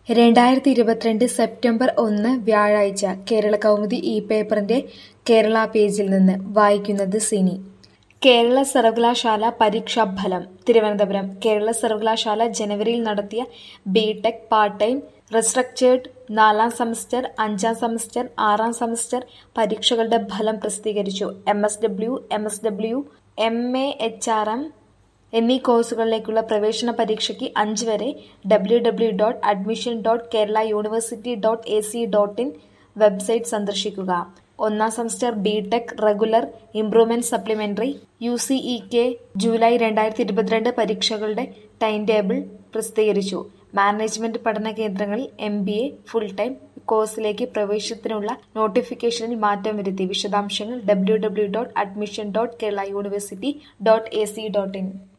രണ്ടായിരത്തി ഇരുപത്തിരണ്ട് സെപ്റ്റംബർ ഒന്ന് വ്യാഴാഴ്ച കേരളകൗമുദി ഈ പേപ്പറിന്റെ കേരള പേജിൽ നിന്ന് വായിക്കുന്നത് സിനി കേരള സർവകലാശാല പരീക്ഷാഫലം തിരുവനന്തപുരം കേരള സർവകലാശാല ജനുവരിയിൽ നടത്തിയ ബിടെക് പാർട്ട് ടൈം റെസ്ട്രക്ചേർഡ് നാലാം സെമസ്റ്റർ അഞ്ചാം സെമസ്റ്റർ ആറാം സെമസ്റ്റർ പരീക്ഷകളുടെ ഫലം പ്രസിദ്ധീകരിച്ചു M S W M S W M A H R M എന്നീ കോഴ്സുകളിലേക്കുള്ള പ്രവേശന പരീക്ഷയ്ക്ക് അഞ്ച് വരെ W W dot admission dot Kerala university dot A C dot in website സന്ദർശിക്കുക ഒന്നാം semester B tech regular improvement supplementary U C E K July രണ്ടായിരത്തി ഇരുപത്തിരണ്ട് പരീക്ഷകളുടെ ടൈം ടേബിൾ പ്രസിദ്ധീകരിച്ചു മാനേജ്മെന്റ് പഠന കേന്ദ്രങ്ങളിൽ M B A full time കോഴ്സിലേക്ക് പ്രവേശനത്തിനുള്ള നോട്ടിഫിക്കേഷനിൽ മാറ്റം വരുത്തി വിശദാംശങ്ങൾ W W dot admission dot Kerala university dot A C dot in